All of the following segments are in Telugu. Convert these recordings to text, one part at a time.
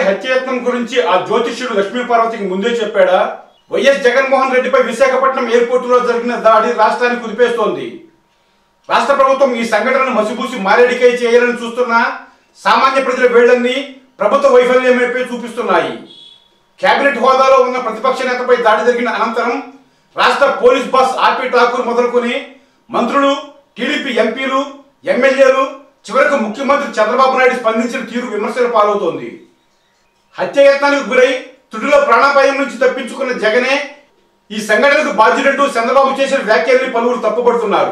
హత్యయత్నం గురించి ఆ జ్యోతిష్యుడు లక్ష్మీ పార్వతికి ముందే చెప్పాడా వైఎస్ జగన్మోహన్ రెడ్డిపై విశాఖపట్నం ఎయిర్పోర్టులో జరిగిన దాడి రాష్ట్రాన్ని కుదిపేస్తోంది రాష్ట్ర ప్రభుత్వం ఈ సంఘటనను మసిబూసి మారేడికై చేయాలని చూస్తున్న సామాన్య ప్రజల వేళ్లన్నీ ప్రభుత్వ వైఫల్యమైపై చూపిస్తున్నాయి కేబినెట్ హోదాలో ఉన్న ప్రతిపక్ష నేతపై దాడి జరిగిన అనంతరం రాష్ట్ర పోలీస్ బాస్ ఆర్పి ఠాకూర్ మొదలుకొని మంత్రులు టీడీపీ ఎంపీలు ఎమ్మెల్యేలు చివరకు ముఖ్యమంత్రి చంద్రబాబు నాయుడు స్పందించిన తీరు విమర్శల పాలవుతోంది హత్యాయత్నానికి గురై తుడిలో ప్రాణాపాయం నుంచి తప్పించుకున్న జగనే ఈ సంఘటనకు బాధ్యుడంటూ చంద్రబాబు చేసిన వ్యాఖ్యల్ని పలువురు తప్పుపడుతున్నారు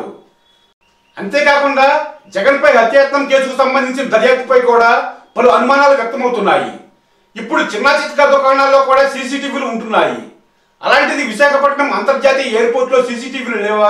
అంతేకాకుండా జగన్పై హత్యాయత్నం కేసుకు సంబంధించిన దర్యాప్తుపై కూడా పలు అనుమానాలు వ్యక్తమవుతున్నాయి ఇప్పుడు చిన్న చిత్కా దుకాణాల్లో కూడా సీసీటీవీలు ఉంటున్నాయి అలాంటిది విశాఖపట్నం అంతర్జాతీయ ఎయిర్పోర్ట్లో సీసీటీవీలు లేవా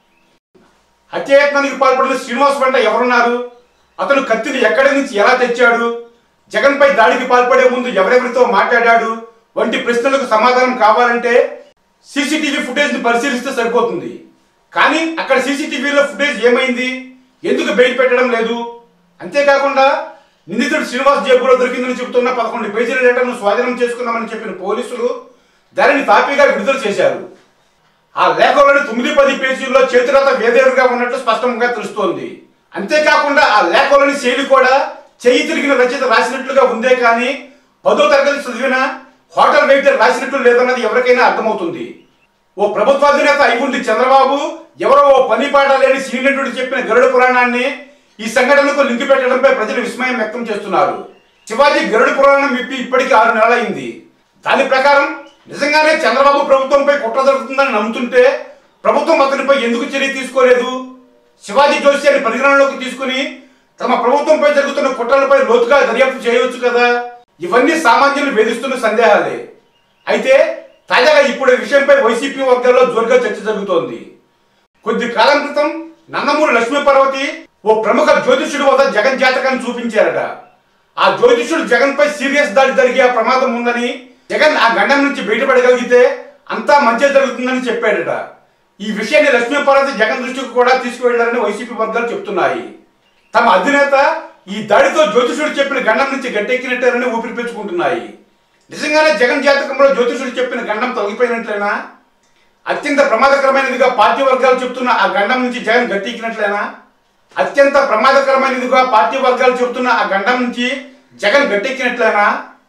హత్యాయత్నానికి పాల్పడిన శ్రీనివాస్ వెంట ఎవరున్నారు అతను కత్తిని ఎక్కడి నుంచి ఎలా తెచ్చాడు జగన్పై దాడికి పాల్పడే ముందు ఎవరెవరితో మాట్లాడాడు వంటి ప్రశ్నలకు సమాధానం కావాలంటే సీసీటీవీ ఫుటేజ్ ని పరిశీలిస్తే సరిపోతుంది కానీ అక్కడ సీసీటీవీలో ఫుటేజ్ ఏమైంది ఎందుకు బయట పెట్టడం లేదు అంతేకాకుండా నిందితుడు శ్రీనివాస్ జేబులో దొరికిందని చెబుతున్న పదకొండు పేజీల లెటర్ను స్వాధీనం చేసుకున్నామని చెప్పిన పోలీసులు దానిని తాపీగా విడుదల చేశారు ఆ లేఖలోని తొమ్మిది పది పేజీల్లో చేతిరాత వేదేరుగా ఉన్నట్టు స్పష్టంగా తెలుస్తోంది అంతేకాకుండా ఆ లేఖలోని శైలి కూడా చెయ్యి తిరిగిన రచయిత రాసినట్లుగా ఉందే కానీ పదో తరగతి చదివిన హోటల్ వెయిటర్ రాసినట్లు లేదన్నది ఎవరికైనా అర్థమవుతుంది ఓ ప్రభుత్వాధినేత అయి ఉండి చంద్రబాబు ఎవరో ఓ పని పాట లేని సీనియరుడు చెప్పిన గరుడ పురాణాన్ని ఈ సంఘటనకు లింక్ పెట్టడంపై ప్రజలు విస్మయం వ్యక్తం చేస్తున్నారు శివాజీ గరుడ పురాణం విప్పి ఇప్పటికీ ఆరు నెలలైంది దాని ప్రకారం నిజంగానే చంద్రబాబు ప్రభుత్వంపై కుట్ర జరుగుతుందని నమ్ముతుంటే ప్రభుత్వం అతనిపై ఎందుకు చర్య తీసుకోలేదు శివాజీ జోస్యాన్ని పరిగణనలోకి తీసుకుని తమ ప్రభుత్వంపై జరుగుతున్న కుట్రలపై లోతుగా దర్యాప్తు చేయవచ్చు కదా ఇవన్నీ సామాన్యులు వేధిస్తున్న సందేహాలే అయితే తాజాగా ఇప్పుడు ఈ విషయంపై వైసీపీ వర్గాల్లో జోరుగా చర్చ జరుగుతోంది కొద్ది కాలం క్రితం నందమూరి లక్ష్మీ పార్వతి ఓ ప్రముఖ జ్యోతిష్యుడి వద్ద జగన్ జాతకాన్ని చూపించారట ఆ జ్యోతిష్యుడు జగన్ పై సీరియస్ దాడి జరిగే ఆ ప్రమాదం ఉందని జగన్ ఆ గండం నుంచి బయటపడగలిగితే అంతా మంచి జరుగుతుందని చెప్పాడట ఈ విషయాన్ని లక్ష్మీ పార్వతి జగన్ దృష్టికి కూడా తీసుకువెళ్లారని వైసీపీ వర్గాలు చెప్తున్నాయి తమ అధినేత ఈ దాడితో జ్యోతిషుడు చెప్పిన గండం నుంచి గట్టెక్కినట్టేనని ఊపిరి పీల్చుకుంటున్నాయి నిజంగానే జగన్ జాతకంలో జ్యోతిషుడు చెప్పిన గండం తొలగిపోయినట్లేనా అత్యంత ప్రమాదకరమైనదిగా పార్టీ వర్గాలు చెప్తున్న ఆ గండం నుంచి జగన్ గట్టెక్కినట్లేనా అత్యంత ప్రమాదకరమైనదిగా పార్టీ వర్గాలు చెబుతున్న ఆ గండం నుంచి జగన్ గట్టెక్కినట్లేనా